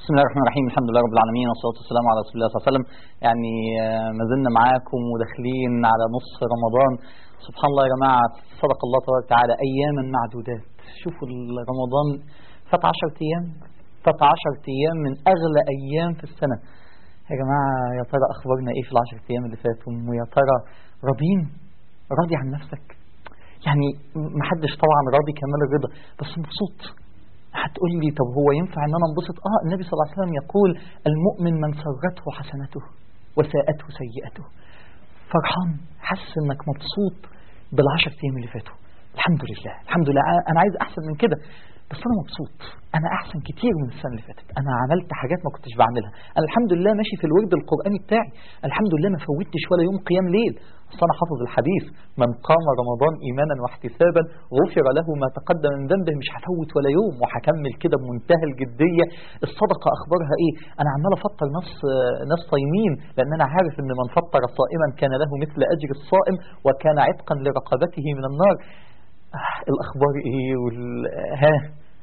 بسم الله الرحمن الرحيم الحمد لله رب العالمين والصلاة والسلام على رسول الله صلى الله عليه وسلم يعني آه، ما زلنا معاكم وداخلين على نص رمضان سبحان الله يا جماعة صدق الله تبارك وتعالى أياما معدودات شوفوا رمضان فات 10 أيام فات 10 أيام من أغلى أيام في السنة يا جماعة يا ترى أخبارنا إيه في العشر أيام اللي فاتوا ويا ترى راضين راضي عن نفسك يعني محدش طبعا راضي كمال الرضا بس مبسوط هتقول لي طب هو ينفع ان انا انبسط اه النبي صلى الله عليه وسلم يقول المؤمن من سرته حسنته وساءته سيئته فرحان حاسس انك مبسوط بالعشر ايام اللي فاتوا الحمد لله الحمد لله انا عايز احسن من كده بس انا مبسوط انا احسن كتير من السنه اللي فاتت انا عملت حاجات ما كنتش بعملها انا الحمد لله ماشي في الورد القراني بتاعي الحمد لله ما فوتش ولا يوم قيام ليل اصل انا حافظ الحديث من قام رمضان ايمانا واحتسابا غفر له ما تقدم من ذنبه مش هفوت ولا يوم وهكمل كده بمنتهى الجديه الصدقه اخبارها ايه انا عمال افطر ناس ناس صايمين لان انا عارف ان من فطر صائما كان له مثل اجر الصائم وكان عتقا لرقبته من النار آه الاخبار ايه وال... ها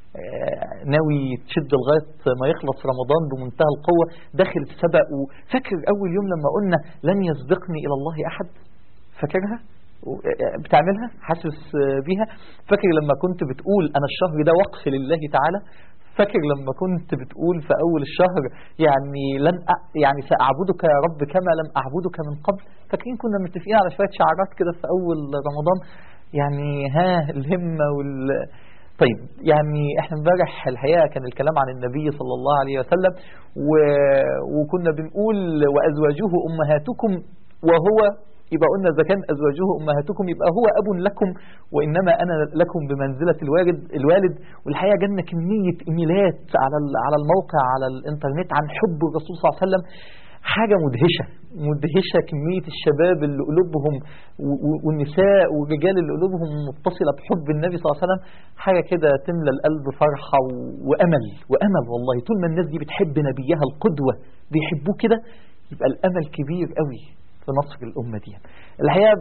آه ناوي تشد لغايه ما يخلص رمضان بمنتهى القوه داخل سبق وفاكر اول يوم لما قلنا لن يسبقني الى الله احد فاكرها بتعملها حاسس بيها فاكر لما كنت بتقول انا الشهر ده وقف لله تعالى فاكر لما كنت بتقول في اول الشهر يعني لن أ... يعني ساعبدك يا رب كما لم اعبدك من قبل فاكرين كنا متفقين على شويه شعارات كده في اول رمضان يعني ها الهمه وال طيب يعني احنا امبارح الحقيقه كان الكلام عن النبي صلى الله عليه وسلم و... وكنا بنقول وازواجه امهاتكم وهو يبقى قلنا إذا كان أزواجه أمهاتكم يبقى هو أب لكم وإنما أنا لكم بمنزلة الوالد الوالد والحقيقة جالنا كمية إيميلات على على الموقع على الإنترنت عن حب الرسول صلى الله عليه وسلم حاجة مدهشة مدهشة كمية الشباب اللي قلوبهم والنساء والرجال اللي قلوبهم متصلة بحب النبي صلى الله عليه وسلم حاجة كده تملى القلب فرحة وأمل وأمل والله طول ما الناس دي بتحب نبيها القدوة بيحبوه كده يبقى الأمل كبير قوي في نصر الأمة دي الحقيقة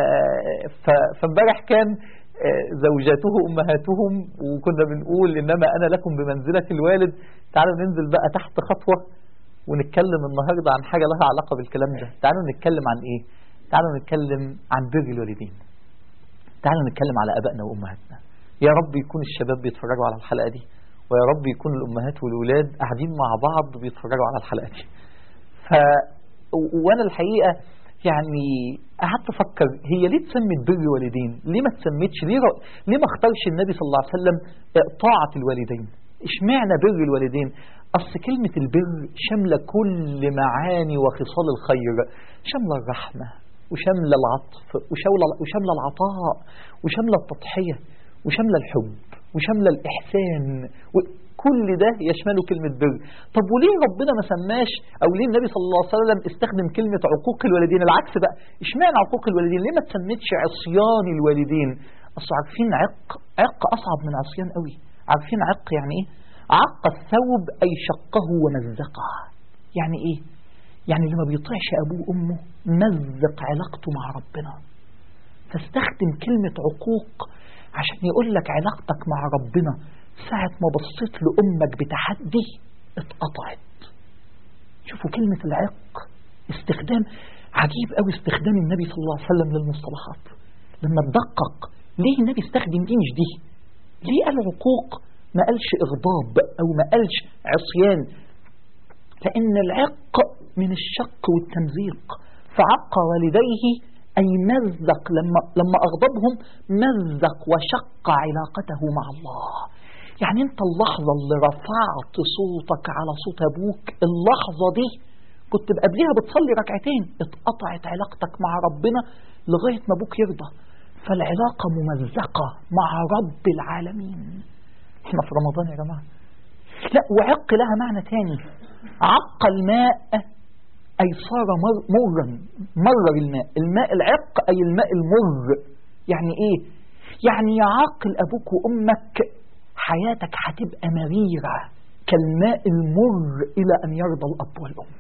فامبارح كان زوجاته أمهاتهم وكنا بنقول إنما أنا لكم بمنزلة الوالد تعالوا ننزل بقى تحت خطوة ونتكلم النهاردة عن حاجة لها علاقة بالكلام ده تعالوا نتكلم عن إيه تعالوا نتكلم عن بر الوالدين تعالوا نتكلم على أبائنا وأمهاتنا يا رب يكون الشباب بيتفرجوا على الحلقة دي ويا رب يكون الأمهات والأولاد قاعدين مع بعض بيتفرجوا على الحلقة دي ف وانا الحقيقه يعني قعدت افكر هي ليه اتسمت بر والدين ليه ما اتسمتش ليه ر... ليه ما اختارش النبي صلى الله عليه وسلم طاعه الوالدين اشمعنى بر الوالدين اصل كلمه البر شامله كل معاني وخصال الخير شامله الرحمه وشامله العطف وشامله وشامله العطاء وشامله التضحيه وشامله الحب وشامله الاحسان و... كل ده يشمله كلمة بر طب وليه ربنا ما سماش أو ليه النبي صلى الله عليه وسلم استخدم كلمة عقوق الوالدين العكس بقى اشمعنى عقوق الوالدين ليه ما تسمتش عصيان الوالدين أصل عارفين عق عق أصعب من عصيان قوي عارفين عق يعني إيه عق الثوب أي شقه ومزقه يعني إيه يعني اللي ما بيطيعش أبوه وأمه مزق علاقته مع ربنا فاستخدم كلمة عقوق عشان يقول لك علاقتك مع ربنا ساعة ما بصيت لأمك بتحدي اتقطعت شوفوا كلمة العق استخدام عجيب قوي استخدام النبي صلى الله عليه وسلم للمصطلحات لما تدقق ليه النبي استخدم دي مش دي ليه قال عقوق ما قالش إغضاب أو ما قالش عصيان لأن العق من الشق والتمزيق فعق والديه أي مزق لما, لما أغضبهم مزق وشق علاقته مع الله يعني انت اللحظة اللي رفعت صوتك على صوت ابوك اللحظة دي كنت قبلها بتصلي ركعتين اتقطعت علاقتك مع ربنا لغاية ما ابوك يرضى فالعلاقة ممزقة مع رب العالمين احنا في رمضان يا جماعة لا وعق لها معنى تاني عق الماء أي صار مر مرا مرر الماء الماء العق أي الماء المر يعني ايه يعني يعاقل أبوك وأمك حياتك هتبقى مريرة كالماء المر إلى أن يرضى الأب والأم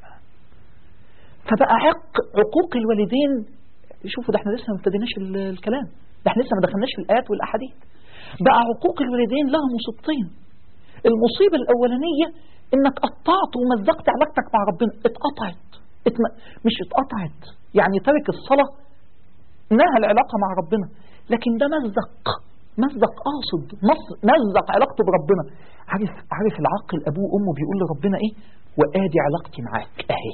فبقى عق عقوق الوالدين شوفوا ده احنا لسه ما ابتديناش الكلام ده احنا لسه ما دخلناش في الآيات والأحاديث بقى عقوق الوالدين لها مصيبتين المصيبة الأولانية انك قطعت ومزقت علاقتك مع ربنا اتقطعت اتم... مش اتقطعت يعني ترك الصلاة نهى العلاقة مع ربنا لكن ده مزق مزق قاصد مص- مزق علاقته بربنا عارف عارف العاقل ابوه وامه بيقول لربنا ايه وادي علاقتي معاك اهي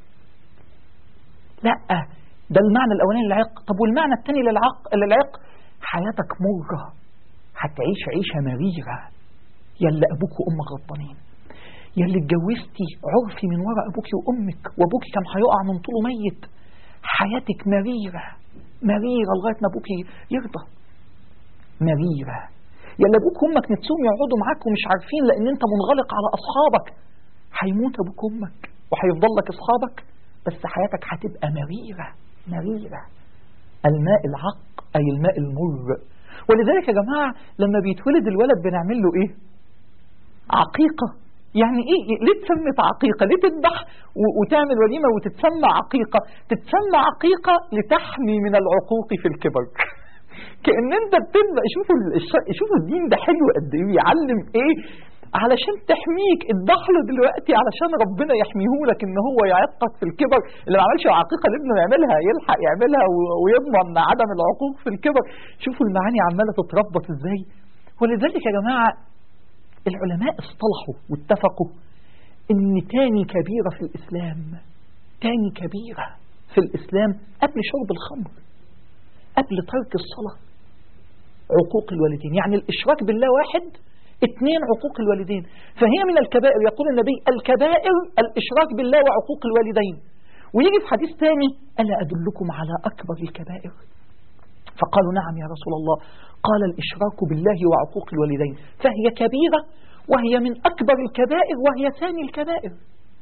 لا ده المعنى الاولاني للعق طب والمعنى الثاني للعق للعق حياتك مرة هتعيش عيشة مريرة يلا ابوك وامك غلطانين يلي اتجوزتي عرفي من ورا ابوك وامك وابوك كان هيقع من طوله ميت حياتك مريرة مريرة لغاية ما ابوك يرضى مريرة يلا ابوك وامك نفسهم يقعدوا معاك ومش عارفين لان انت منغلق على اصحابك هيموت ابوك وامك وهيفضل لك اصحابك بس حياتك هتبقى مريرة مريرة الماء العق اي الماء المر ولذلك يا جماعة لما بيتولد الولد بنعمل له ايه عقيقة يعني ايه إيه؟ ليه اتسمت عقيقة ليه تذبح و- وتعمل وليمة وتتسمى عقيقة تتسمى عقيقة لتحمي من العقوق في الكبر كأن انت بتبدأ شوفوا ال- الش- شوفوا الدين ده حلو قد ايه بيعلم ايه علشان تحميك اذبح له دلوقتي علشان ربنا يحميه لك ان هو يعقك في الكبر اللي ما عملش عقيقه لابنه يعملها يلحق يعملها و- ويضمن عدم العقوق في الكبر شوفوا المعاني عماله تتربط ازاي ولذلك يا جماعه العلماء اصطلحوا واتفقوا ان تاني كبيره في الاسلام تاني كبيره في الاسلام قبل شرب الخمر قبل ترك الصلاه عقوق الوالدين يعني الاشراك بالله واحد اثنين عقوق الوالدين فهي من الكبائر يقول النبي الكبائر الاشراك بالله وعقوق الوالدين ويجي في حديث ثاني الا ادلكم على اكبر الكبائر فقالوا نعم يا رسول الله قال الاشراك بالله وعقوق الوالدين فهي كبيره وهي من اكبر الكبائر وهي ثاني الكبائر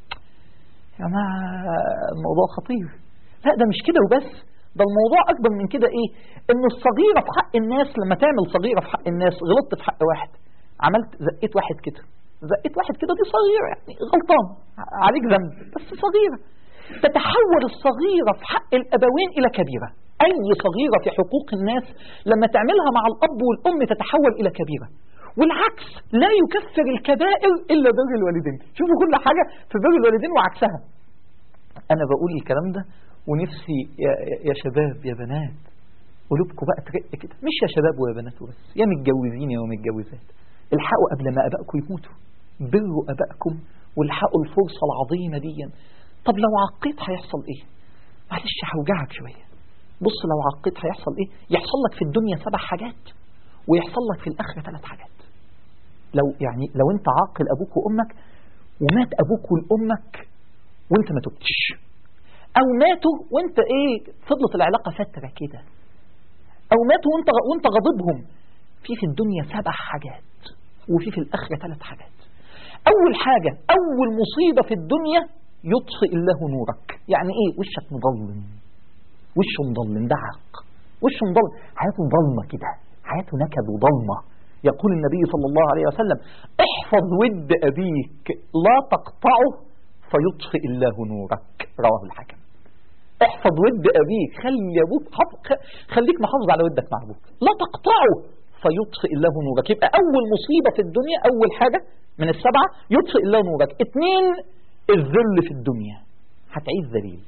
يا جماعه الموضوع خطير لا ده مش كده وبس ده الموضوع اكبر من كده ايه ان الصغيره في حق الناس لما تعمل صغيره في حق الناس غلطت في حق واحد عملت زقيت واحد كده زقيت واحد كده دي صغيره يعني غلطان عليك ذنب بس صغيره تتحول الصغيره في حق الابوين الى كبيره اي صغيره في حقوق الناس لما تعملها مع الاب والام تتحول الى كبيره والعكس لا يكفر الكبائر الا بر الوالدين شوفوا كل حاجه في بر الوالدين وعكسها انا بقول الكلام ده ونفسي يا, يا- يا شباب يا بنات قلوبكم بقى ترق كده مش يا شباب ويا بنات وبس يا متجوزين يا متجوزات الحقوا قبل ما ابائكم يموتوا بروا ابائكم والحقوا الفرصه العظيمه دي طب لو عقيت هيحصل ايه معلش هوجعك شويه بص لو عقيت هيحصل ايه يحصل لك في الدنيا سبع حاجات ويحصل لك في الاخره ثلاث حاجات لو يعني لو انت عاقل ابوك وامك ومات ابوك وامك وانت ما تبتش او ماتوا وانت ايه فضلت العلاقه فتره كده او ماتوا وانت وانت غاضبهم في في الدنيا سبع حاجات وفي في الاخره ثلاث حاجات اول حاجه اول مصيبه في الدنيا يطفئ الله نورك يعني ايه وشك مظلم وشه مظلم ده عق وشه مظلم حياته ظلمه كده حياته نكد وظلمه يقول النبي صلى الله عليه وسلم احفظ ود ابيك لا تقطعه فيطفئ الله نورك رواه الحاكم احفظ ود ابيك خلي ابوك حف- خ- خليك محافظ على ودك مع ابوك لا تقطعه فيطفئ الله نورك يبقى اول مصيبه في الدنيا اول حاجه من السبعه يطفئ الله نورك اثنين الذل في الدنيا هتعيش ذليل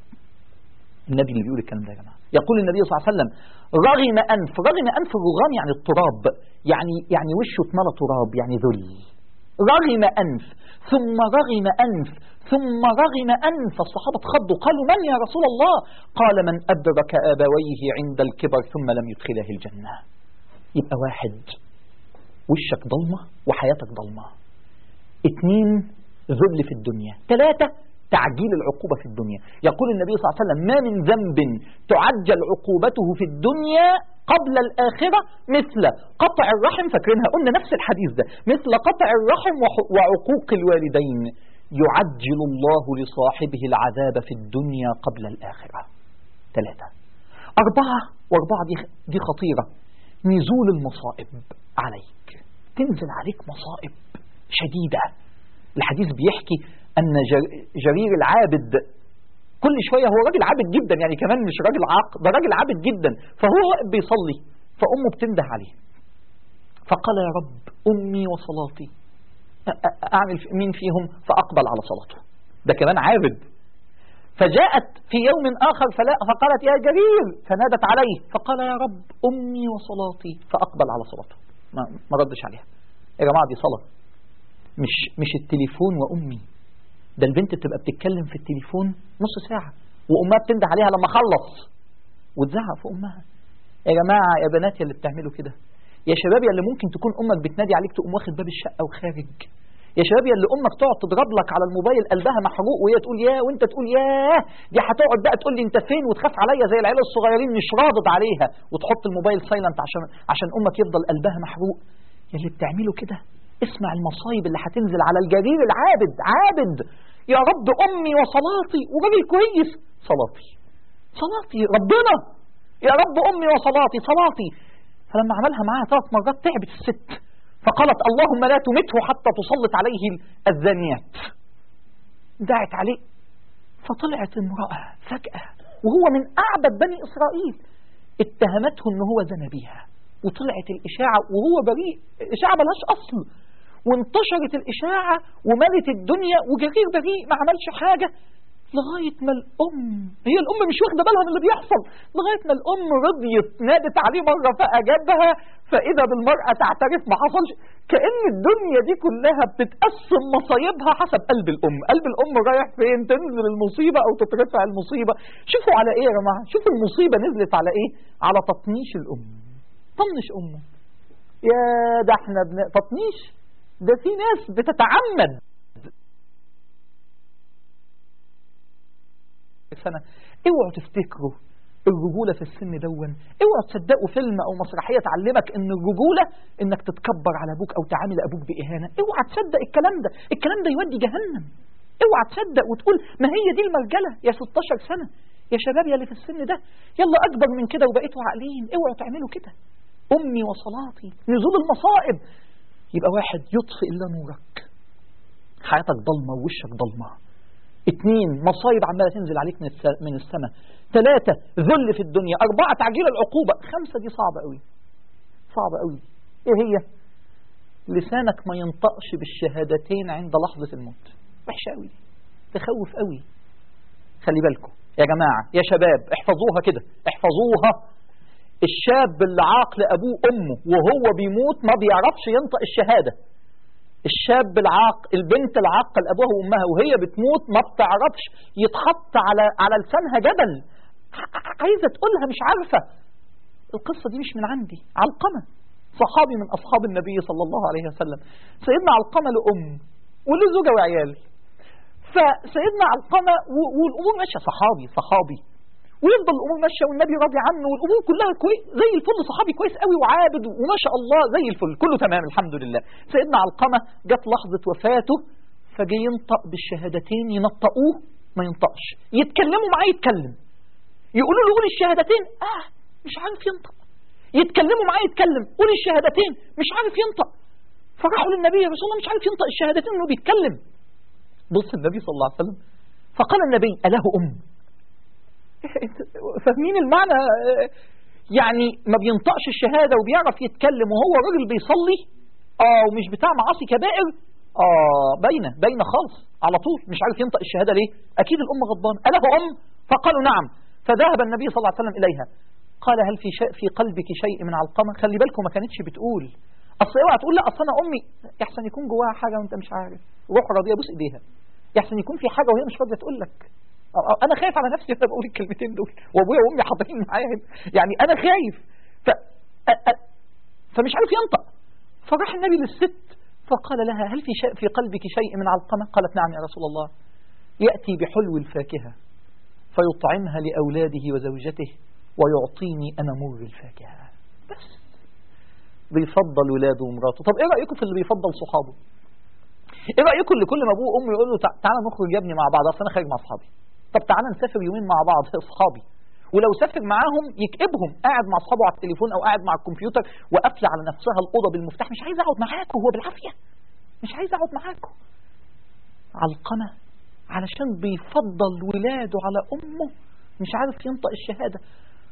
النبي اللي بيقول الكلام ده يا جماعه يقول النبي صلى الله عليه وسلم رغم انف رغم انف الرغام يعني التراب يعني يعني وشه اتملى تراب يعني ذل رغم انف ثم رغم انف ثم رغم انف الصحابه اتخضوا قالوا من يا رسول الله قال من ادرك ابويه عند الكبر ثم لم يدخله الجنه يبقى واحد وشك ضلمه وحياتك ضلمه اثنين ذل في الدنيا ثلاثة تعجيل العقوبة في الدنيا يقول النبي صلى الله عليه وسلم ما من ذنب تعجل عقوبته في الدنيا قبل الآخرة مثل قطع الرحم فاكرينها قلنا نفس الحديث ده مثل قطع الرحم وح- وعقوق الوالدين يعجل الله لصاحبه العذاب في الدنيا قبل الآخرة ثلاثة أربعة وأربعة دي, دي خطيرة نزول المصائب عليك تنزل عليك مصائب شديدة الحديث بيحكي أن جر- جرير العابد كل شوية هو راجل عابد جدا يعني كمان مش راجل عاق ده راجل عابد جدا فهو واقف بيصلي فأمه بتنده عليه فقال يا رب أمي وصلاتي أعمل مين فيهم فأقبل على صلاته ده كمان عابد فجاءت في يوم آخر فلا فقالت يا جرير فنادت عليه فقال يا رب أمي وصلاتي فأقبل على صلاته ما, ما ردش عليها يا جماعة دي صلاة مش مش التليفون وأمي ده البنت بتبقى بتتكلم في التليفون نص ساعة وأمها بتنده عليها لما خلص وتزعق في أمها يا جماعة يا بنات يا اللي بتعملوا كده يا شباب يا اللي ممكن تكون أمك بتنادي عليك تقوم واخد باب الشقة وخارج يا شباب يا اللي امك تقعد تضرب لك على الموبايل قلبها محروق وهي تقول ياه وانت تقول ياه دي هتقعد بقى تقول لي انت فين وتخاف عليا زي العيال الصغيرين مش راضد عليها وتحط الموبايل سايلنت عشان عشان امك يفضل قلبها محروق يا اللي بتعمله كده اسمع المصايب اللي هتنزل على الجرير العابد عابد يا رب امي وصلاتي وراجل كويس صلاتي صلاتي ربنا يا رب امي وصلاتي صلاتي فلما عملها معاها ثلاث مرات تعبت الست فقالت اللهم لا تمته حتى تسلط عليه الزانيات دعت عليه فطلعت امرأة فجأة وهو من أعبد بني إسرائيل اتهمته ان هو زنى بيها وطلعت الإشاعة وهو بريء إشاعة ملهاش أصل وانتشرت الإشاعة وملت الدنيا وجرير بريء ما عملش حاجة لغاية ما الأم هي الأم مش واخدة بالها من اللي بيحصل لغاية ما الأم رضيت نادت عليه مرة فأجابها فإذا بالمرأة تعترف ما حصلش كأن الدنيا دي كلها بتتقسم مصايبها حسب قلب الأم قلب الأم رايح فين تنزل المصيبة أو تترفع المصيبة شوفوا على إيه يا جماعة شوفوا المصيبة نزلت على إيه على تطنيش الأم طنش أمه يا ده احنا بن... تطنيش ده في ناس بتتعمد سنة اوعوا تفتكروا الرجولة في السن دون اوعوا تصدقوا فيلم او مسرحية تعلمك ان الرجولة انك تتكبر على ابوك او تعامل ابوك باهانة اوعى تصدق الكلام ده الكلام ده يودي جهنم اوعى تصدق وتقول ما هي دي المرجلة يا 16 سنة يا شباب يا اللي في السن ده يلا اكبر من كده وبقيتوا عاقلين اوعوا تعملوا كده امي وصلاتي نزول المصائب يبقى واحد يطفئ الا نورك حياتك ضلمة ووشك ضلمة اثنين مصايب عمالة تنزل عليك من من السماء ثلاثة ذل في الدنيا أربعة تعجيل العقوبة خمسة دي صعبة قوي صعبة قوي إيه هي لسانك ما ينطقش بالشهادتين عند لحظة الموت وحشة قوي تخوف قوي خلي بالكم يا جماعة يا شباب احفظوها كده احفظوها الشاب اللي عاقل أبوه أمه وهو بيموت ما بيعرفش ينطق الشهادة الشاب العاق البنت العاقل ابوها وامها وهي بتموت ما بتعرفش يتحط على على لسانها جبل عايزه تقولها مش عارفه القصه دي مش من عندي علقمه صحابي من اصحاب النبي صلى الله عليه وسلم سيدنا علقمه لام وله زوجه وعيال فسيدنا علقمه والامور ماشيه صحابي صحابي ويفضل الامور ماشيه والنبي راضي عنه والامور كلها كويس زي الفل صحابي كويس قوي وعابد وما شاء الله زي الفل كله تمام الحمد لله سيدنا علقمه جت لحظه وفاته فجي ينطق بالشهادتين ينطقوه ما ينطقش يتكلموا معاه يتكلم يقولوا له قول الشهادتين اه مش عارف ينطق يتكلموا معاه يتكلم قول الشهادتين مش عارف ينطق فراحوا للنبي يا رسول الله مش عارف ينطق الشهادتين انه بيتكلم بص النبي صلى الله عليه وسلم فقال النبي اله ام فاهمين المعنى يعني ما بينطقش الشهادة وبيعرف يتكلم وهو راجل بيصلي اه ومش بتاع معاصي كبائر اه باينة باينة خالص على طول مش عارف ينطق الشهادة ليه اكيد الام غضبانة أله ام فقالوا نعم فذهب النبي صلى الله عليه وسلم اليها قال هل في شيء في قلبك شيء من علقمة خلي بالكم ما كانتش بتقول اصل اوعى تقول لا اصل انا امي يحسن يكون جواها حاجة وانت مش عارف روح راضية بص ايديها يحسن يكون في حاجة وهي مش راضية تقول لك انا خايف على نفسي وانا بقول الكلمتين دول وابويا وامي حاضرين معايا يعني انا خايف ف... أ... أ... فمش عارف ينطق فراح النبي للست فقال لها هل في شيء في قلبك شيء من علقمه قالت نعم يا رسول الله ياتي بحلو الفاكهه فيطعمها لاولاده وزوجته ويعطيني انا مر الفاكهه بس بيفضل ولاده ومراته طب ايه رايكم في اللي بيفضل صحابه ايه رايكم اللي كل ما ابوه وامه يقول له تعالى نخرج يا ابني مع بعض اصل انا خارج مع اصحابي طب تعالى نسافر يومين مع بعض اصحابي ولو سافر معاهم يكئبهم قاعد مع اصحابه على التليفون او قاعد مع الكمبيوتر وقافله على نفسها الاوضه بالمفتاح مش عايز اقعد معاكم هو بالعافيه مش عايز اقعد معاكم علقمه علشان بيفضل ولاده على امه مش عارف ينطق الشهاده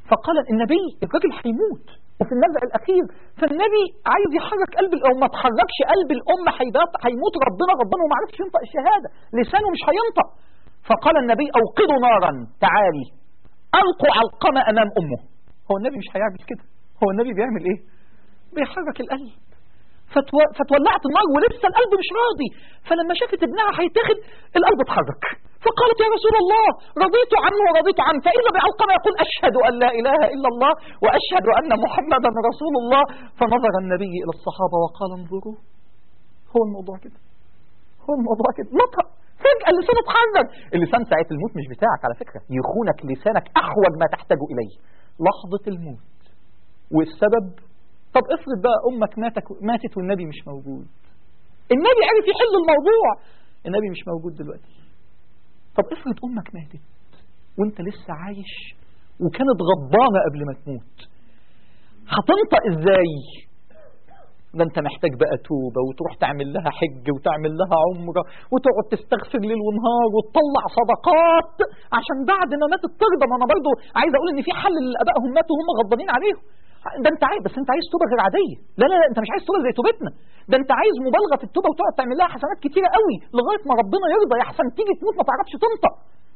فقال النبي الراجل هيموت وفي النزع الأخير فالنبي عايز يحرك قلب الأم ما تحركش قلب الأم هيبات هيموت ربنا ربنا وما عرفش ينطق الشهادة لسانه مش هينطق فقال النبي أوقدوا نارا تعالي ألقوا علقمة أمام أمه هو النبي مش هيعمل كده هو النبي بيعمل إيه بيحرك القلب فتو... فتولعت النار ولسه القلب مش راضي فلما شافت ابنها هيتاخد القلب اتحرك فقالت يا رسول الله رضيت عنه ورضيت عنه فإذا بعلقمة يقول أشهد أن لا إله إلا الله وأشهد أن محمدا رسول الله فنظر النبي إلى الصحابة وقال انظروا هو الموضوع كده هو الموضوع كده نطق فجأة اللسان اتحرك اللسان ساعة الموت مش بتاعك على فكرة يخونك لسانك أحوج ما تحتاج إليه لحظة الموت والسبب طب افرض بقى أمك ماتك ماتت والنبي مش موجود النبي عرف يحل الموضوع النبي مش موجود دلوقتي طب افرض أمك ماتت وانت لسه عايش وكانت غضبانة قبل ما تموت هتنطق ازاي ده انت محتاج بقى توبة وتروح تعمل لها حج وتعمل لها عمرة وتقعد تستغفر ليل ونهار وتطلع صدقات عشان بعد ما ماتت ترضى ما انا برضه عايز اقول ان في حل لابائهم ماتوا وهم غضبانين عليهم ده انت عايز بس انت عايز توبه غير عاديه لا لا لا انت مش عايز توبه زي توبتنا ده انت عايز مبالغه في التوبه وتقعد تعمل لها حسنات كتيره قوي لغايه ما ربنا يرضى يا حسن تيجي تموت ما تعرفش تنطق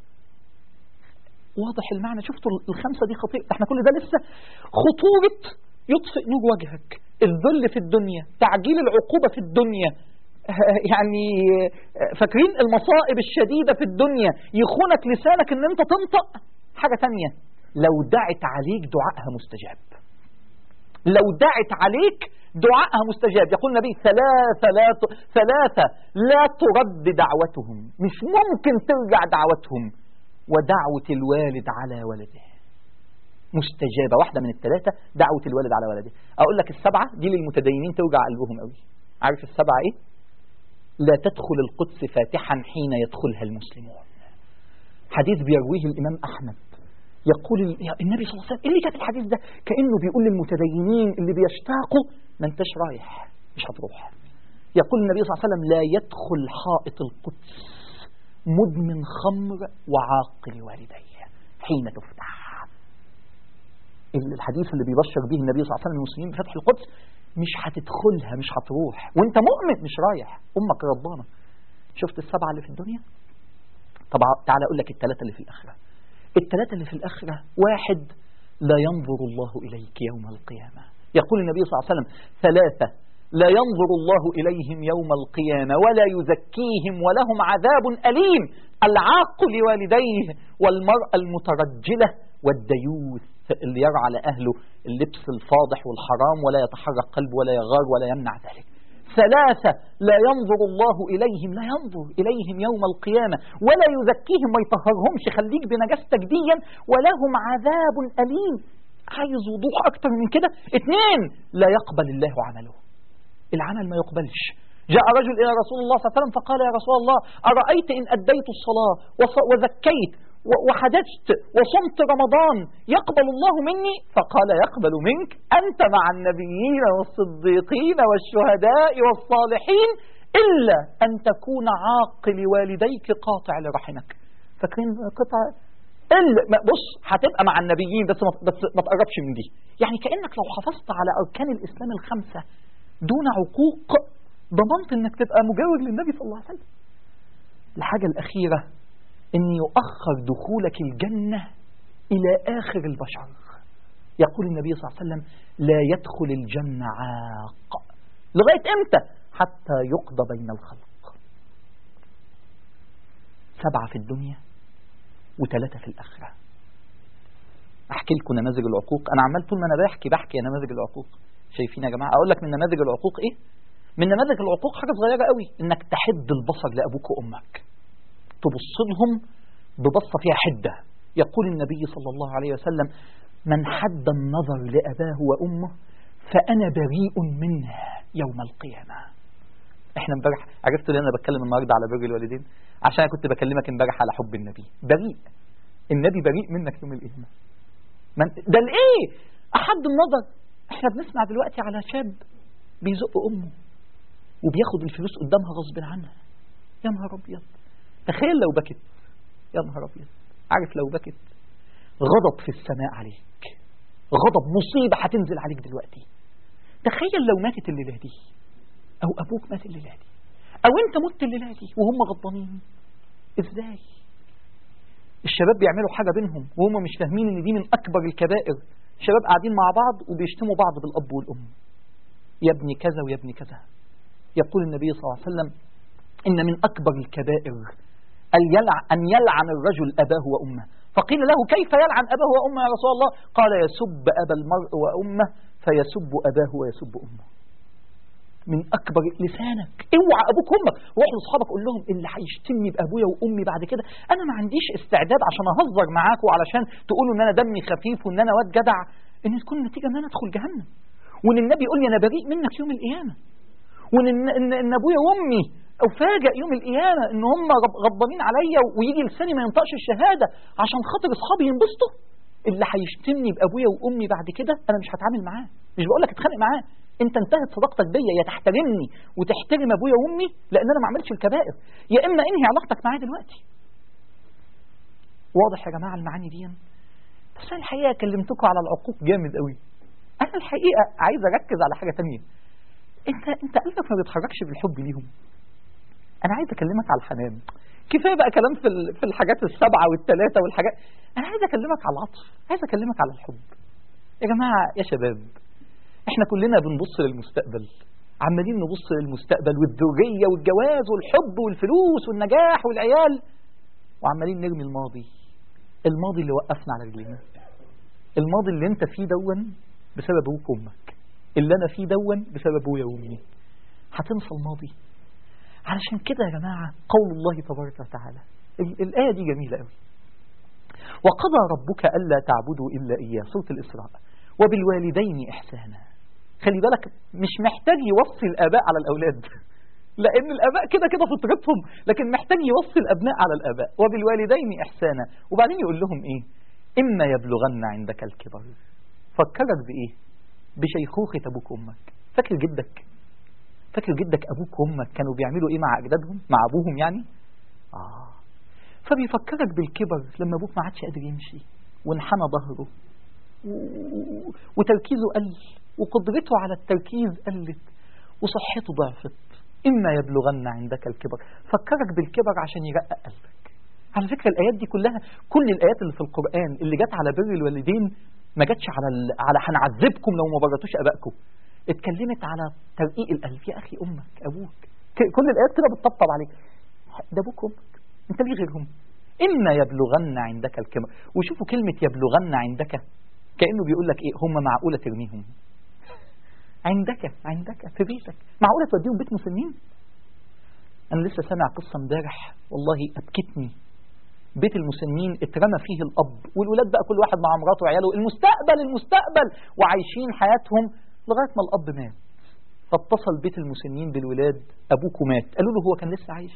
واضح المعنى شفتوا الخمسه دي خطيئه احنا كل ده لسه خطوره يطفئ نور وجهك الذل في الدنيا تعجيل العقوبه في الدنيا يعني فاكرين المصائب الشديدة في الدنيا يخونك لسانك ان انت تنطق حاجة تانية لو دعت عليك دعائها مستجاب لو دعت عليك دعائها مستجاب يقول النبي ثلاثة لا ت... ثلاثة لا ترد دعوتهم مش ممكن ترجع دعوتهم ودعوة الوالد على ولده مستجابة واحدة من الثلاثة دعوة الوالد على ولده أقول لك السبعة دي للمتدينين توجع قلبهم قوي عارف السبعة إيه لا تدخل القدس فاتحا حين يدخلها المسلمون حديث بيرويه الإمام أحمد يقول النبي صلى الله عليه وسلم اللي كانت الحديث ده كأنه بيقول للمتدينين اللي بيشتاقوا ما انتش رايح مش هتروح يقول النبي صلى الله عليه وسلم لا يدخل حائط القدس مدمن خمر وعاقل والديه حين تفتح الحديث اللي بيبشر به النبي صلى الله عليه وسلم المسلمين بفتح القدس مش هتدخلها مش هتروح وانت مؤمن مش رايح امك ربانه شفت السبعه اللي في الدنيا طب تعالى اقول لك الثلاثه اللي في الاخره الثلاثه اللي في الاخره واحد لا ينظر الله اليك يوم القيامه يقول النبي صلى الله عليه وسلم ثلاثه لا ينظر الله اليهم يوم القيامه ولا يزكيهم ولهم عذاب اليم العاق لوالديه والمراه المترجله والديوث اللي يرعى على أهله اللبس الفاضح والحرام ولا يتحرك قلبه ولا يغار ولا يمنع ذلك ثلاثة لا ينظر الله إليهم لا ينظر إليهم يوم القيامة ولا يزكيهم ما يطهرهمش خليك بنجاستك ديا ولهم عذاب أليم عايز وضوح أكتر من كده اثنين لا يقبل الله عمله العمل ما يقبلش جاء رجل إلى رسول الله صلى الله عليه وسلم فقال يا رسول الله أرأيت إن أديت الصلاة وزكيت وحدثت وصمت رمضان يقبل الله مني فقال يقبل منك أنت مع النبيين والصديقين والشهداء والصالحين إلا أن تكون عاق لوالديك قاطع لرحمك فاكرين قطع إلا بص هتبقى مع النبيين بس ما بس ما تقربش من دي يعني كأنك لو حافظت على أركان الإسلام الخمسة دون عقوق ضمنت أنك تبقى مجاور للنبي صلى الله عليه وسلم الحاجة الأخيرة أن يؤخر دخولك الجنة إلى آخر البشر يقول النبي صلى الله عليه وسلم لا يدخل الجنة عاق لغاية إمتى حتى يقضى بين الخلق سبعة في الدنيا وثلاثة في الآخرة أحكي لكم نماذج العقوق أنا عمال طول ما أنا بحكي بحكي نماذج العقوق شايفين يا جماعة أقول لك من نماذج العقوق إيه من نماذج العقوق حاجة صغيرة قوي إنك تحد البصر لأبوك وأمك تبص لهم ببصة فيها حدة يقول النبي صلى الله عليه وسلم من حد النظر لأباه وأمه فأنا بريء منه يوم القيامة احنا امبارح عرفت ليه انا بتكلم النهارده على بر الوالدين عشان انا كنت بكلمك امبارح على حب النبي بريء النبي بريء منك يوم القيامه من ده الايه احد النظر احنا بنسمع دلوقتي على شاب بيزق امه وبياخد الفلوس قدامها غصب عنها يا نهار ابيض تخيل لو بكت يا نهار ابيض عارف لو بكت غضب في السماء عليك غضب مصيبة هتنزل عليك دلوقتي تخيل لو ماتت الليلة دي أو أبوك مات الليلة دي أو أنت مت الليلة دي وهم غضبانين إزاي الشباب بيعملوا حاجة بينهم وهم مش فاهمين إن دي من أكبر الكبائر شباب قاعدين مع بعض وبيشتموا بعض بالأب والأم يا ابني كذا ويا ابني كذا يقول النبي صلى الله عليه وسلم إن من أكبر الكبائر أن يلعن, أن يلعن الرجل أباه وأمه فقيل له كيف يلعن أباه وأمه يا رسول الله قال يسب أبا المرء وأمه فيسب أباه ويسب أمه من أكبر لسانك اوعى أبوك وأمك روح لأصحابك قول لهم اللي هيشتمني بأبويا وأمي بعد كده أنا ما عنديش استعداد عشان أهزر معاكم علشان تقولوا إن أنا دمي خفيف وإن أنا واد جدع إن تكون النتيجة إن أنا أدخل جهنم وإن النبي يقول لي أنا بريء منك يوم القيامة وإن إن, إن أبويا وأمي أفاجئ يوم القيامة إن هم غضبانين عليا ويجي لساني ما ينطقش الشهادة عشان خاطر أصحابي ينبسطوا اللي هيشتمني بأبويا وأمي بعد كده أنا مش هتعامل معاه مش بقول لك اتخانق معاه انت انتهت صداقتك بيا يا تحترمني وتحترم ابويا وامي لان انا ما عملتش الكبائر يا اما انهي علاقتك معايا دلوقتي واضح يا جماعه المعاني دي بس انا الحقيقه كلمتكم على العقوق جامد قوي انا الحقيقه عايز اركز على حاجه تانية انت انت قلبك ما بيتحركش بالحب ليهم انا عايز اكلمك على الحنان كفايه بقى كلام في في الحاجات السبعه والثلاثه والحاجات انا عايز اكلمك على العطف عايز اكلمك على الحب يا جماعه يا شباب احنا كلنا بنبص للمستقبل عمالين نبص للمستقبل والذريه والجواز والحب والفلوس والنجاح والعيال وعمالين نرمي الماضي الماضي اللي وقفنا على رجلينا الماضي اللي انت فيه دون بسبب ابوك وامك اللي انا فيه دون بسبب ابويا وامي هتنسى الماضي علشان كده يا جماعه قول الله تبارك وتعالى الايه دي جميله قوي وقضى ربك الا تعبدوا الا اياه سوره الاسراء وبالوالدين احسانا خلي بالك مش محتاج يوصي الآباء على الأولاد لأن الآباء كده كده فطرتهم لكن محتاج يوصي الأبناء على الآباء وبالوالدين إحسانا وبعدين يقول لهم إيه إما يبلغن عندك الكبر فكرك بإيه بشيخوخة أبوك وأمك فاكر جدك فاكر جدك أبوك وأمك كانوا بيعملوا إيه مع أجدادهم مع أبوهم يعني آه فبيفكرك بالكبر لما أبوك ما عادش قادر يمشي وانحنى ظهره وتركيزه قل وقدرته على التركيز قلت وصحته ضعفت إما يبلغن عندك الكبر فكرك بالكبر عشان يرقق قلبك على فكرة الآيات دي كلها كل الآيات اللي في القرآن اللي جت على بر الوالدين ما جاتش على ال... على هنعذبكم لو ما برتوش ابائكم اتكلمت على ترقيق القلب يا اخي امك ابوك ك- كل الايات كده بتطبطب عليك ده ابوك وامك انت ليه غيرهم اما يبلغن عندك الكبر وشوفوا كلمه يبلغن عندك كانه بيقول لك ايه هم معقوله ترميهم عندك عندك في بيتك معقوله توديهم بيت مسنين انا لسه سامع قصه امبارح والله ابكتني بيت المسنين اترمى فيه الاب والولاد بقى كل واحد مع مراته وعياله المستقبل المستقبل وعايشين حياتهم لغايه ما الاب مات فاتصل بيت المسنين بالولاد ابوكوا مات قالوا له هو كان لسه عايش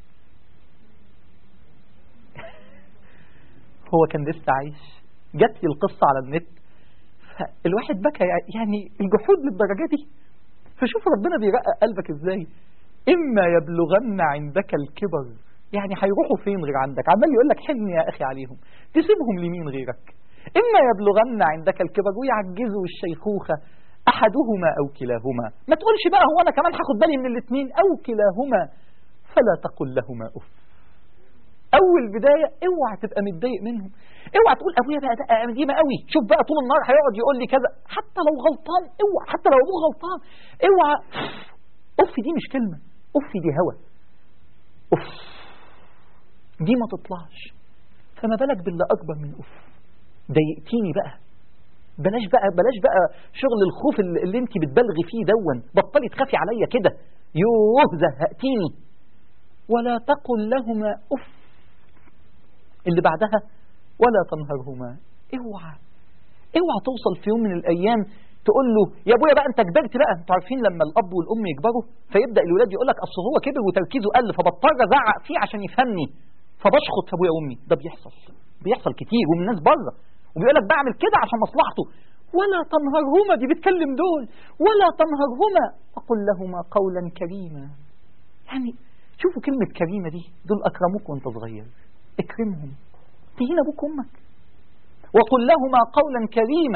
هو كان لسه عايش جات لي القصه على النت الواحد بكى يعني الجحود للدرجه دي فشوف ربنا بيرقق قلبك ازاي اما يبلغن عندك الكبر يعني هيروحوا فين غير عندك عمال يقول لك حن يا اخي عليهم تسيبهم لمين غيرك اما يبلغن عندك الكبر ويعجزوا الشيخوخه احدهما او كلاهما ما تقولش بقى هو انا كمان هاخد بالي من الاثنين او كلاهما فلا تقل لهما اف اول بدايه اوعى تبقى متضايق منهم اوعى تقول ابويا بقى ده قديمه قوي شوف بقى طول النهار هيقعد يقول لي كذا حتى لو غلطان اوعى حتى لو ابوه غلطان اوعى اف دي مش كلمه اف دي هوى اف دي ما تطلعش فما بالك باللي اكبر من اف ضايقتيني بقى بلاش بقى بلاش بقى شغل الخوف اللي, اللي انت بتبالغي فيه دون بطلي تخافي عليا كده يوه زهقتيني ولا تقل لهما اف اللي بعدها ولا تنهرهما اوعى اوعى توصل في يوم من الايام تقول له يا ابويا بقى انت كبرت بقى انتوا عارفين لما الاب والام يكبروا فيبدا الولاد يقول لك اصل هو كبر وتركيزه قل فبضطر ازعق فيه عشان يفهمني فبشخط في ابويا وامي ده بيحصل بيحصل كتير ومن الناس بره وبيقول لك بعمل كده عشان مصلحته ولا تنهرهما دي بتكلم دول ولا تنهرهما وقل لهما قولا كريما يعني شوفوا كلمة كريمة دي دول أكرموك وانت صغير اكرمهم تهين أبوك وأمك وقل لهما قولا كريما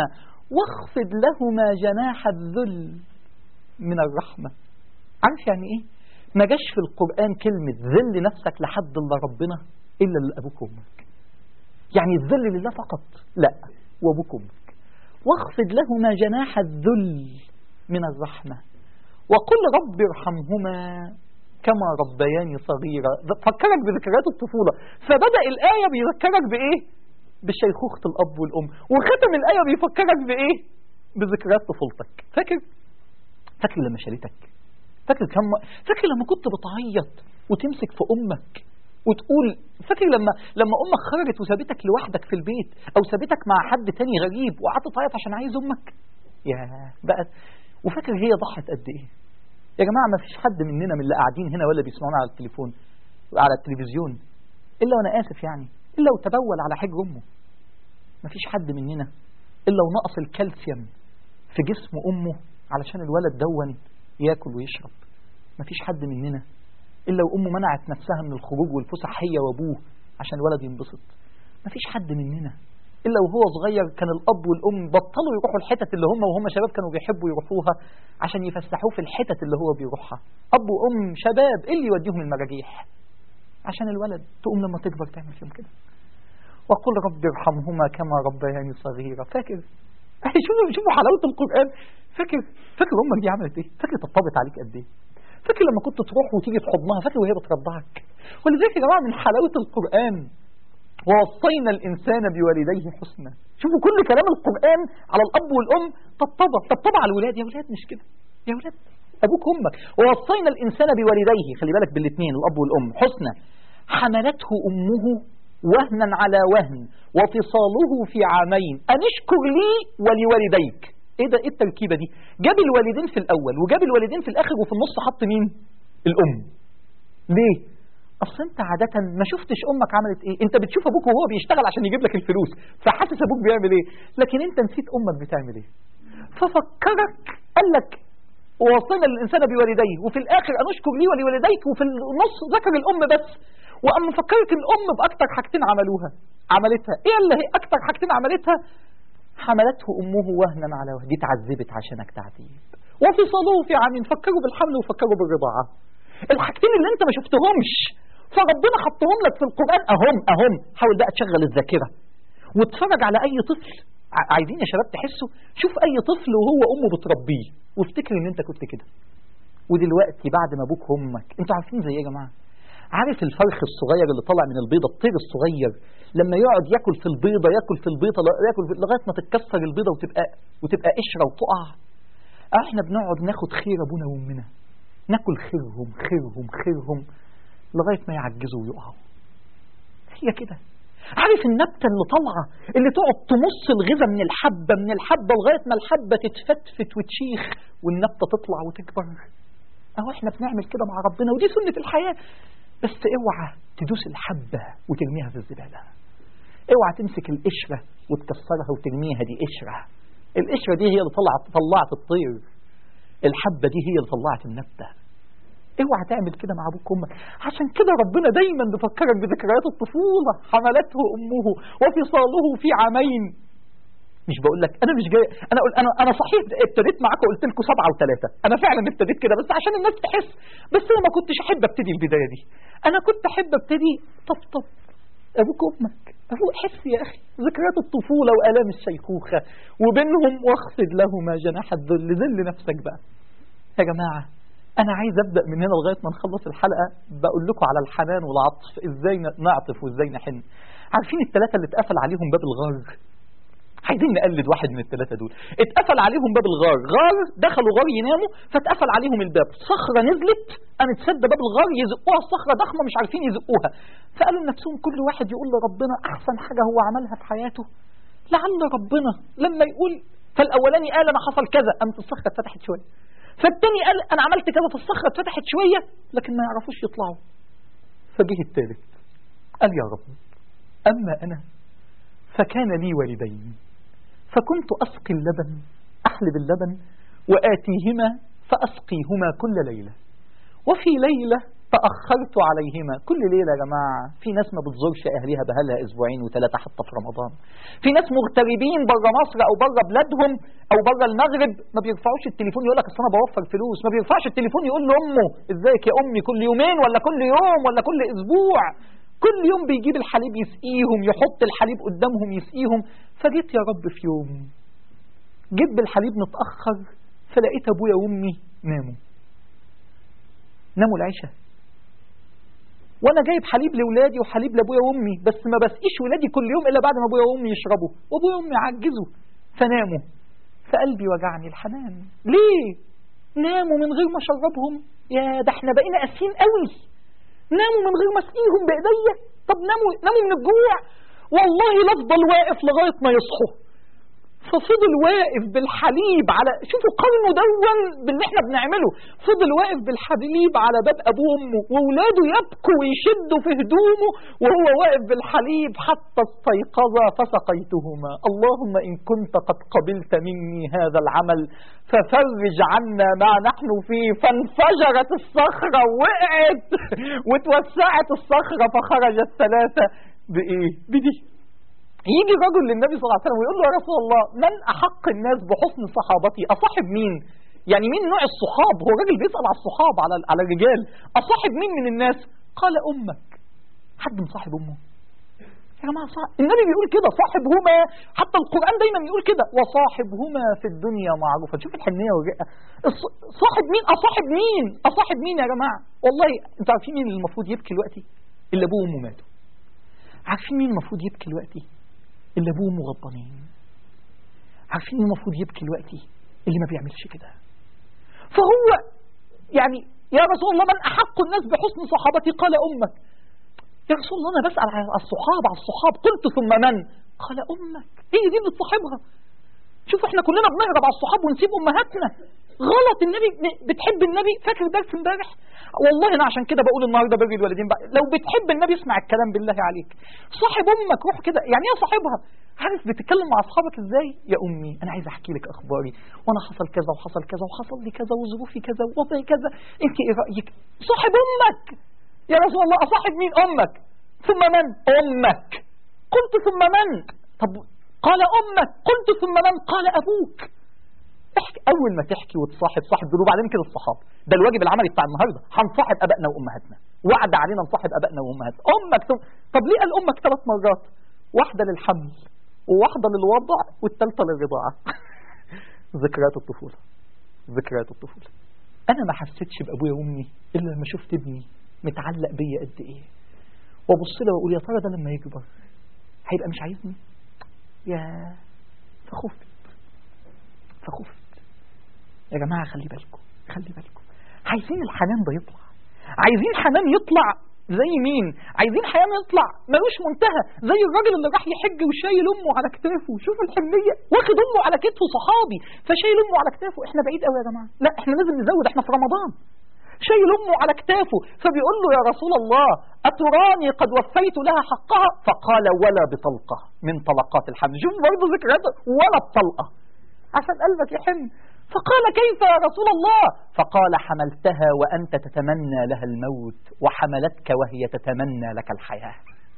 واخفض لهما جناح الذل من الرحمة عارف يعني ايه ما جاش في القرآن كلمة ذل نفسك لحد الا ربنا إلا لأبوك وأمك يعني الذل لله فقط لا وأبوك وأمك واخفض لهما جناح الذل من الرحمة وقل رب ارحمهما كما ربياني صغيرة فكرك بذكريات الطفولة فبدأ الآية بيذكرك بإيه بشيخوخة الأب والأم وختم الآية بيفكرك بإيه بذكريات طفولتك فاكر فاكر لما شالتك فاكر كم فاكر لما كنت بتعيط وتمسك في أمك وتقول فاكر لما لما امك خرجت وسابتك لوحدك في البيت او سابتك مع حد تاني غريب وقعدت تعيط عشان عايز امك يا بقى وفاكر هي ضحت قد ايه يا جماعه ما فيش حد مننا من اللي قاعدين هنا ولا بيسمعونا على التليفون على التلفزيون الا وانا اسف يعني الا وتبول على حجر امه ما فيش حد مننا الا ونقص الكالسيوم في جسم امه علشان الولد دون ياكل ويشرب ما فيش حد مننا إلا وأمه منعت نفسها من الخروج والفسح هي وأبوه عشان الولد ينبسط مفيش حد مننا إلا وهو صغير كان الأب والأم بطلوا يروحوا الحتت اللي هم وهم شباب كانوا بيحبوا يروحوها عشان يفسحوه في الحتت اللي هو بيروحها أب وأم شباب إيه اللي يوديهم المراجيح عشان الولد تقوم لما تكبر تعمل فيهم كده وقل رب ارحمهما كما ربياني صغيرة فاكر شوفوا شوفوا حلاوة القرآن فاكر فاكر أمك دي عملت إيه فاكر طبطبت عليك قد إيه فاكر لما كنت تروح وتيجي في حضنها فاكر وهي بترضعك ولذلك يا جماعه من حلاوه القران ووصينا الانسان بوالديه حسنا شوفوا كل كلام القران على الاب والام طبطبه طبطبه على الولاد يا ولاد مش كده يا ولاد ابوك وامك ووصينا الانسان بوالديه خلي بالك بالاثنين الاب والام حسنا حملته امه وهنا على وهن وفصاله في عامين ان اشكر لي ولوالديك ايه ده ايه التركيبه دي جاب الوالدين في الاول وجاب الوالدين في الاخر وفي النص حط مين الام ليه اصل انت عاده ما شفتش امك عملت ايه انت بتشوف ابوك وهو بيشتغل عشان يجيب لك الفلوس فحاسس ابوك بيعمل ايه لكن انت نسيت امك بتعمل ايه ففكرك قال لك ووصينا الانسان بوالديه وفي الاخر ان اشكر لي ولوالديك وفي النص ذكر الام بس وأما فكرك الام باكتر حاجتين عملوها عملتها ايه اللي هي اكتر حاجتين عملتها حملته أمه وهنا على وهن دي تعذبت عشانك تعذيب وفصلوه في عام فكروا بالحمل وفكروا بالرضاعة الحاجتين اللي انت ما شفتهمش فربنا حطهم لك في القرآن أهم أهم حاول بقى تشغل الذاكرة واتفرج على أي طفل عايزين يا شباب تحسوا شوف أي طفل وهو أمه بتربيه وافتكر إن أنت كنت كده ودلوقتي بعد ما أبوك وأمك أنتوا عارفين زي إيه يا جماعة عارف الفرخ الصغير اللي طالع من البيضة الطير الصغير لما يقعد ياكل في البيضة ياكل في البيضة ياكل في لغاية ما تتكسر البيضة وتبقى وتبقى قشرة وتقع احنا بنقعد ناخد خير ابونا وامنا ناكل خيرهم خيرهم خيرهم لغاية ما يعجزوا ويقعوا هي كده عارف النبتة اللي طالعة اللي تقعد تمص الغذاء من الحبة من الحبة لغاية ما الحبة تتفتفت وتشيخ والنبتة تطلع وتكبر اهو احنا بنعمل كده مع ربنا ودي سنة الحياة بس اوعى تدوس الحبة وترميها في الزبالة اوعى تمسك القشرة وتكسرها وترميها دي قشرة القشرة دي هي اللي طلعت طلعت الطير الحبة دي هي اللي طلعت النبتة اوعى تعمل كده مع ابوك وامك عشان كده ربنا دايما بيفكرك بذكريات الطفولة حملته امه وفصاله في عامين مش بقول لك انا مش جاي انا اقول انا انا صحيح ابتديت معاكم قلت لكم سبعه وثلاثه انا فعلا ابتديت كده بس عشان الناس تحس بس انا ما كنتش احب ابتدي البدايه دي انا كنت احب ابتدي طبطب ابوك وامك ابوك حس يا اخي ذكريات الطفوله والام الشيخوخه وبينهم واخفض لهما جناح الذل ذل نفسك بقى يا جماعه انا عايز ابدا من هنا لغايه ما نخلص الحلقه بقول لكم على الحنان والعطف ازاي نعطف وازاي نحن عارفين الثلاثه اللي اتقفل عليهم باب الغار عايزين نقلد واحد من الثلاثة دول اتقفل عليهم باب الغار غار دخلوا غار يناموا فاتقفل عليهم الباب صخرة نزلت قامت سد باب الغار يزقوها الصخرة ضخمة مش عارفين يزقوها فقالوا لنفسهم كل واحد يقول لربنا أحسن حاجة هو عملها في حياته لعل ربنا لما يقول فالأولاني قال أنا حصل كذا قامت الصخرة اتفتحت شوية فالتاني قال أنا عملت كذا فالصخرة اتفتحت شوية لكن ما يعرفوش يطلعوا فجه الثالث قال يا رب أما أنا فكان لي والدين فكنت أسقي اللبن أحلب اللبن وآتيهما فأسقيهما كل ليلة وفي ليلة تأخرت عليهما كل ليلة يا جماعة في ناس ما بتزورش أهلها بقالها أسبوعين وثلاثة حتى في رمضان في ناس مغتربين بره مصر أو بره بلادهم أو بره المغرب ما بيرفعوش التليفون يقول لك أصل أنا بوفر فلوس ما بيرفعش التليفون يقول لأمه إزيك يا أمي كل يومين ولا كل يوم ولا كل أسبوع كل يوم بيجيب الحليب يسقيهم يحط الحليب قدامهم يسقيهم فجيت يا رب في يوم جيب الحليب متأخر فلقيت أبويا وأمي ناموا ناموا العشاء وانا جايب حليب لاولادي وحليب لابويا وامي بس ما بسقيش ولادي كل يوم الا بعد ما ابويا وامي يشربوا وابويا وامي عجزوا فناموا فقلبي وجعني الحنان ليه ناموا من غير ما اشربهم يا ده احنا بقينا قاسيين قوي ناموا من غير ما اسقيهم بايديا طب ناموا ناموا من الجوع والله لافضل واقف لغايه ما يصحوا ففضل واقف بالحليب على شوفوا قارنوا دون باللي احنا بنعمله فضل واقف بالحليب على باب ابوه وامه واولاده يبكوا ويشدوا في هدومه وهو واقف بالحليب حتى استيقظ فسقيتهما اللهم ان كنت قد قبلت مني هذا العمل ففرج عنا ما نحن فيه فانفجرت الصخره وقعت وتوسعت الصخره فخرجت ثلاثه بايه بدي يجي رجل للنبي صلى الله عليه وسلم ويقول له يا رسول الله من أحق الناس بحسن صحابتي أصاحب مين يعني مين نوع الصحاب هو الراجل بيسأل على الصحاب على على الرجال أصاحب مين من الناس قال أمك حد مصاحب أمه يا جماعة صاحب النبي بيقول كده صاحبهما حتى القرآن دايما يقول كده وصاحبهما في الدنيا معروفا شوف الحنية والرقة الص- صاحب مين أصاحب مين أصاحب مين يا جماعة والله انتوا عارفين مين اللي المفروض يبكي دلوقتي اللي أبوه وأمه ماتوا عارفين مين المفروض يبكي دلوقتي اللي ابوه وامه غضبانين عارفين مين المفروض يبكي دلوقتي اللي ما بيعملش كده فهو يعني يا رسول الله من احق الناس بحسن صحابتي قال امك يا رسول الله انا بسال على الصحاب على الصحاب قلت ثم من قال امك هي دي اللي تصاحبها شوف احنا كلنا بنهرب على الصحاب ونسيب امهاتنا غلط النبي بتحب النبي فاكر درس امبارح والله انا عشان كده بقول النهارده بر الوالدين بقى لو بتحب النبي اسمع الكلام بالله عليك صاحب امك روح كده يعني ايه صاحبها عارف بتتكلم مع اصحابك ازاي يا امي انا عايز احكي لك اخباري وانا حصل كذا وحصل كذا وحصل لي كذا وظروفي كذا ووضعي كذا انت ايه رايك صاحب امك يا رسول الله اصاحب مين امك ثم من امك قلت ثم من طب قال امك قلت ثم من قال ابوك احكي اول ما تحكي وتصاحب صاحب دول وبعدين كده الصحاب ده الواجب العملي بتاع النهارده هنصاحب ابائنا وامهاتنا وعد علينا نصاحب ابائنا وامهاتنا امك ثم طب ليه قال امك ثلاث مرات واحده للحمل وواحده للوضع والثالثه للرضاعه ذكريات الطفوله ذكريات الطفوله انا ما حسيتش بابويا وامي الا لما شفت ابني متعلق بيا قد ايه وابص له واقول يا ترى ده لما يكبر هيبقى مش عايزني يا فخفت فخفت يا جماعة خلي بالكم خلي بالكم عايزين الحنان ده يطلع عايزين حنان يطلع زي مين عايزين حنان يطلع ملوش منتهى زي الراجل اللي راح يحج وشايل امه على كتافه شوف الحنيه واخد امه على كتفه صحابي فشايل امه على كتافه احنا بعيد قوي يا جماعه لا احنا لازم نزود احنا في رمضان شايل امه على كتافه فبيقول له يا رسول الله اتراني قد وفيت لها حقها فقال ولا بطلقه من طلقات الحمل شوف برضه ذكريات ولا بطلقه عشان قلبك يحن فقال كيف يا رسول الله فقال حملتها وأنت تتمنى لها الموت وحملتك وهي تتمنى لك الحياة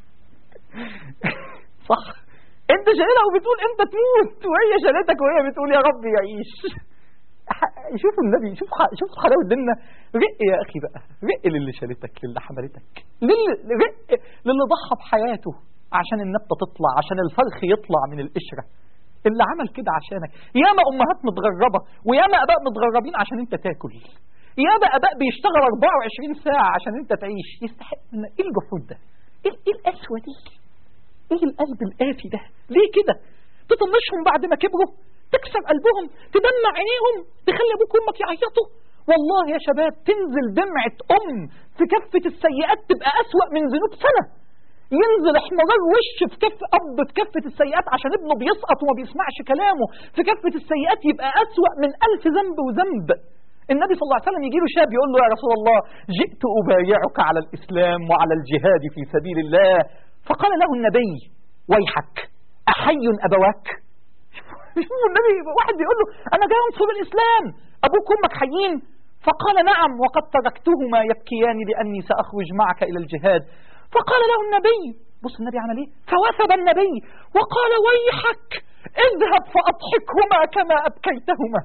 صح انت شايلها وبتقول انت تموت وهي شالتك وهي بتقول يا رب يعيش شوفوا النبي شوف شوف حلاوه ديننا رق يا اخي بقى رق للي شالتك للي حملتك للي رق للي ضحى بحياته عشان النبته تطلع عشان الفرخ يطلع من القشره اللي عمل كده عشانك ياما امهات متغربه وياما اباء متغربين عشان انت تاكل ياما اباء بيشتغل 24 ساعه عشان انت تعيش يستحق من- ايه الجحود ده ايه ايه القسوه دي ايه القلب القاسي ده ليه كده تطنشهم بعد ما كبروا تكسر قلبهم تدمع عينيهم تخلي ابوك وامك يعيطوا والله يا شباب تنزل دمعة أم في كفة السيئات تبقى أسوأ من ذنوب سنة ينزل احمرار وش في كف أب في كفة السيئات عشان ابنه بيسقط وما بيسمعش كلامه في كفة السيئات يبقى أسوأ من ألف ذنب وذنب النبي صلى الله عليه وسلم يجي له شاب يقول له يا رسول الله جئت أبايعك على الإسلام وعلى الجهاد في سبيل الله فقال له النبي ويحك أحي أبواك شوفوا النبي واحد بيقول له أنا جاي أنصر الإسلام أبوك وأمك حيين فقال نعم وقد تركتهما يبكيان لأني سأخرج معك إلى الجهاد فقال له النبي بص النبي عمل ايه فوثب النبي وقال ويحك اذهب فأضحكهما كما أبكيتهما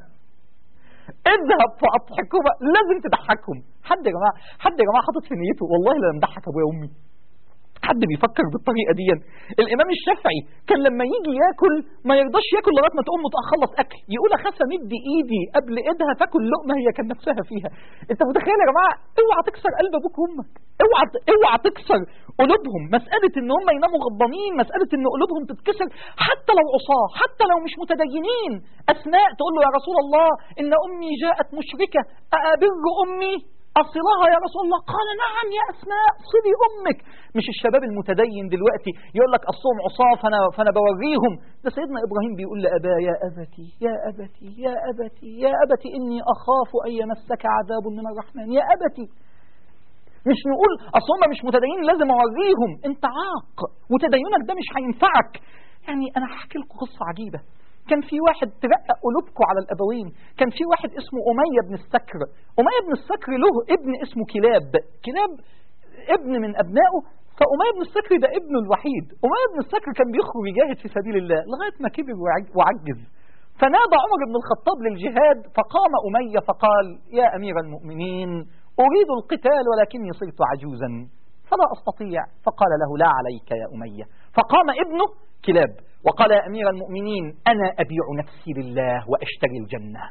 اذهب فأضحكهما لازم تضحكهم حد يا جماعة حد يا جماعة حاطط في نيته والله لا نضحك أبويا وأمي حد بيفكر بالطريقه دي الامام الشافعي كان لما يجي ياكل ما يرضاش ياكل لغايه ما تقوم تخلص اكل يقول اخاف امد ايدي قبل ايدها تاكل لقمه هي كان نفسها فيها انت متخيل يا جماعه اوعى تكسر قلب ابوك وامك اوعى اوعى تكسر قلوبهم مساله ان هم يناموا غضبانين مساله ان قلوبهم تتكسر حتى لو عصاه حتى لو مش متدينين اسماء تقول له يا رسول الله ان امي جاءت مشركه اابر امي أصلها يا رسول الله قال نعم يا أسماء صلي أمك مش الشباب المتدين دلوقتي يقول لك أصوم عصاه فأنا, فأنا بوريهم ده سيدنا إبراهيم بيقول لأبا يا أبتي يا أبتي يا أبتي يا أبتي إني أخاف أن يمسك عذاب من الرحمن يا أبتي مش نقول أصل هم مش متدينين لازم أوريهم أنت عاق وتدينك ده مش هينفعك يعني أنا هحكي لكم قصة عجيبة كان في واحد ترقق قلوبكم على الابوين كان في واحد اسمه اميه بن السكر اميه بن السكر له ابن اسمه كلاب كلاب ابن من ابنائه فاميه بن السكر ده ابنه الوحيد اميه بن السكر كان بيخرج يجاهد في سبيل الله لغايه ما كبر وعجز فنادى عمر بن الخطاب للجهاد فقام اميه فقال يا امير المؤمنين اريد القتال ولكني صرت عجوزا فلا استطيع فقال له لا عليك يا اميه فقام ابنه كلاب وقال يا أمير المؤمنين أنا أبيع نفسي لله وأشتري الجنة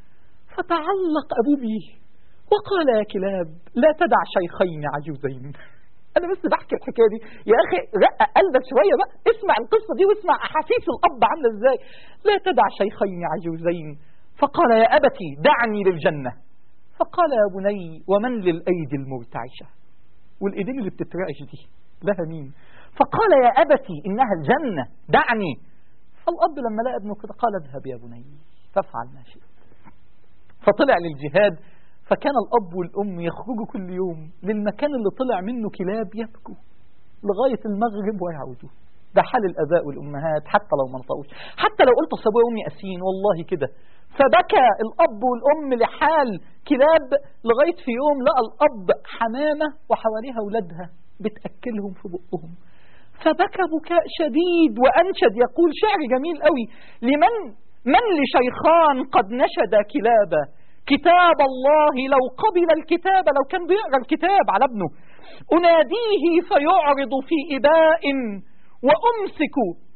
فتعلق أبو بيه وقال يا كلاب لا تدع شيخين عجوزين أنا بس بحكي الحكاية دي يا أخي رقق قلبك شوية بقى اسمع القصة دي واسمع أحاسيس الأب عاملة إزاي لا تدع شيخين عجوزين فقال يا أبتي دعني للجنة فقال يا بني ومن للأيدي المرتعشة والإيدين اللي بتترعش دي لها مين فقال يا أبتي إنها الجنة دعني فالأب لما لقى ابنه كده قال اذهب يا بني فافعل ما شئت فطلع للجهاد فكان الأب والأم يخرجوا كل يوم للمكان اللي طلع منه كلاب يبكوا لغاية المغرب ويعودوا ده حال الآباء والأمهات حتى لو ما نطقوش حتى لو قلت أصابويا وأمي قاسيين والله كده فبكى الأب والأم لحال كلاب لغاية في يوم لقى الأب حمامة وحواليها أولادها بتأكلهم في بقهم فبكى بكاء شديد وأنشد يقول شعر جميل قوي لمن من لشيخان قد نشد كلابا كتاب الله لو قبل الكتاب لو كان بيقرا الكتاب على ابنه أناديه فيعرض في إباء وأمسك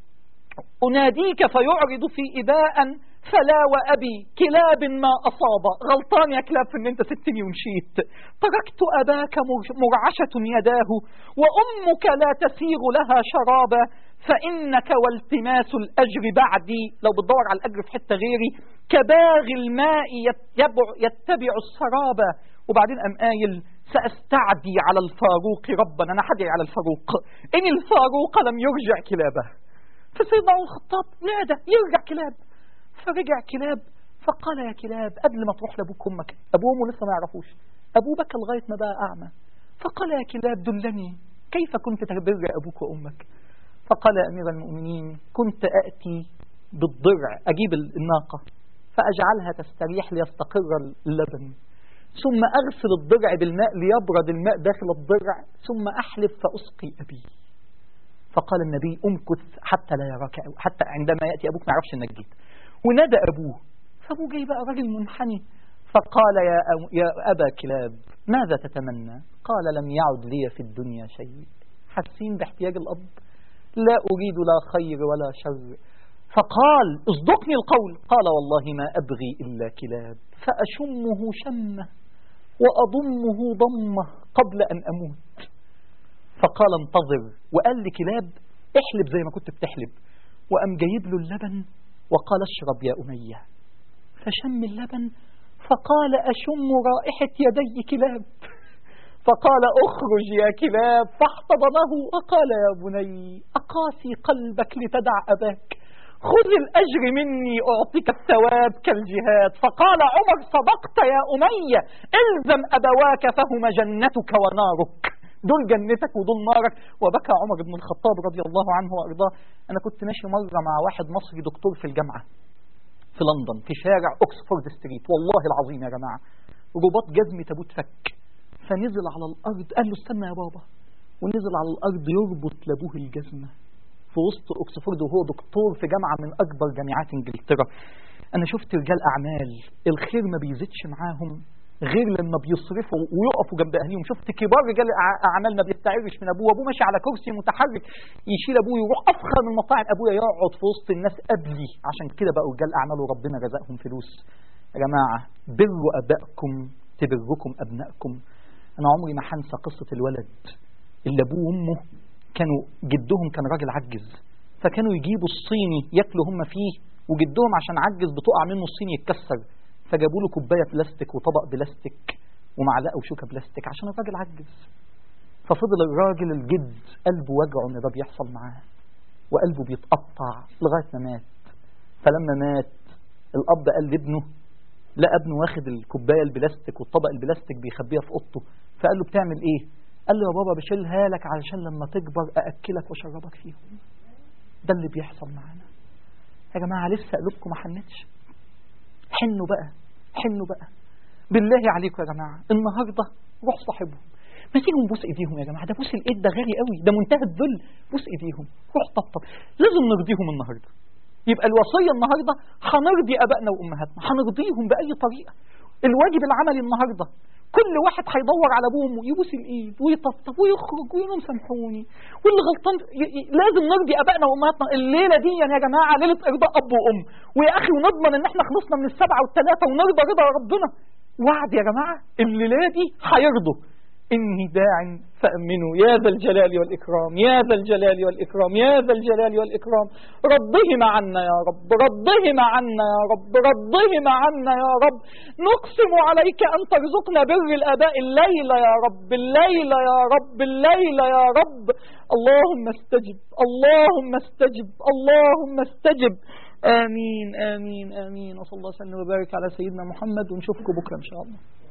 أناديك فيعرض في إباء فلا وأبي كلاب ما أصاب غلطان يا كلاب في أن أنت سبتني ومشيت تركت أباك مرعشة يداه وأمك لا تسيغ لها شرابا فإنك والتماس الأجر بعدي لو بتدور على الأجر في حتة غيري كباغ الماء يتبع, يتبع السراب وبعدين أم قايل سأستعدي على الفاروق ربا أنا حدعي على الفاروق إن الفاروق لم يرجع كلابه فسيدنا عمر الخطاب نادى يرجع كلاب فرجع كلاب فقال يا كلاب قبل ما تروح لابوك وامك ابوه وامه لسه ما يعرفوش ابوه بكى لغايه ما بقى اعمى فقال يا كلاب دلني كيف كنت تبر ابوك وامك فقال يا امير المؤمنين كنت اتي بالضرع اجيب الناقه فاجعلها تستريح ليستقر اللبن ثم اغسل الضرع بالماء ليبرد الماء داخل الضرع ثم احلف فاسقي ابي فقال النبي امكث حتى لا يراك حتى عندما ياتي ابوك ما يعرفش انك جيت ونادى أبوه فأبوه جاي بقى راجل منحني فقال يا, يا أبا كلاب ماذا تتمنى قال لم يعد لي في الدنيا شيء حاسين باحتياج الأب لا أريد لا خير ولا شر فقال اصدقني القول قال والله ما أبغي إلا كلاب فأشمه شمه وأضمه ضمه قبل أن أموت فقال انتظر وقال لكلاب احلب زي ما كنت بتحلب وأم جايب له اللبن وقال اشرب يا أمية فشم اللبن فقال أشم رائحة يدي كلاب فقال اخرج يا كلاب فاحتضنه وقال يا بني أقاسي قلبك لتدع أباك خذ الأجر مني أعطيك الثواب كالجهاد فقال عمر صدقت يا أمية الزم أبواك فهما جنتك ونارك دول جنتك ودول نارك وبكى عمر بن الخطاب رضي الله عنه وأرضاه أنا كنت ماشي مرة مع واحد مصري دكتور في الجامعة في لندن في شارع أكسفورد ستريت والله العظيم يا جماعة رباط جزمة ابوه اتفك فنزل على الارض قال له استنى يا بابا ونزل على الارض يربط لابوه الجزمة في وسط اوكسفورد وهو دكتور في جامعة من اكبر جامعات انجلترا انا شفت رجال اعمال الخير ما بيزيدش معاهم غير لما بيصرفوا ويقفوا جنب اهليهم شفت كبار رجال أع- اعمال ما بيستعرش من ابوه ابوه ماشي على كرسي متحرك يشيل ابوه يروح افخر من مطاعم ابويا يقعد في وسط الناس قبلي عشان كده بقوا رجال اعمال وربنا رزقهم فلوس يا جماعه بروا ابائكم تبركم ابنائكم انا عمري ما هنسى قصه الولد اللي ابوه وامه كانوا جدهم كان راجل عجز فكانوا يجيبوا الصيني ياكلوا هم فيه وجدهم عشان عجز بتقع منه الصيني يتكسر فجابوا له كوبايه بلاستيك وطبق بلاستيك ومعلقه وشوكه بلاستيك عشان الراجل عجز ففضل الراجل الجد قلبه وجعه ان ده بيحصل معاه وقلبه بيتقطع لغايه ما مات فلما مات الاب قال لابنه لا ابنه واخد الكوبايه البلاستيك والطبق البلاستيك بيخبيها في اوضته فقال له بتعمل ايه قال له يا بابا بشيلها لك علشان لما تكبر ااكلك واشربك فيهم ده اللي بيحصل معانا يا جماعه لسه قلوبكم ما حنتش حنوا بقى حنوا بقى بالله عليكم يا جماعه النهارده روح صاحبهم ما تيجوا نبوس ايديهم يا جماعه ده بوس الايد ده غالي قوي ده منتهى الذل بوس ايديهم روح طبطب لازم نرضيهم النهارده يبقى الوصيه النهارده هنرضي ابائنا وامهاتنا هنرضيهم باي طريقه الواجب العملي النهارده كل واحد هيدور على ابوه وامه يبوس الايد ويطبطب ويخرج ويقول لهم سامحوني واللي غلطان ي- ي- لازم نرضي ابائنا وامهاتنا الليله دي يا جماعه ليله ارضاء اب وام ويا اخي ونضمن ان احنا خلصنا من السبعه والثلاثه ونرضى رضا ربنا وعد يا جماعه الليله دي هيرضوا إني داع فأمنوا يا ذا الجلال والإكرام يا ذا الجلال والإكرام يا ذا الجلال والإكرام رضهم عنا يا رب رضهم عنا يا رب رضهم عنا يا رب نقسم عليك أن ترزقنا بر الآباء الليلة يا رب الليلة يا رب الليلة يا رب اللهم استجب اللهم استجب اللهم استجب آمين آمين آمين وصلى الله وسلم وبارك على سيدنا محمد ونشوفكم بكرة إن شاء الله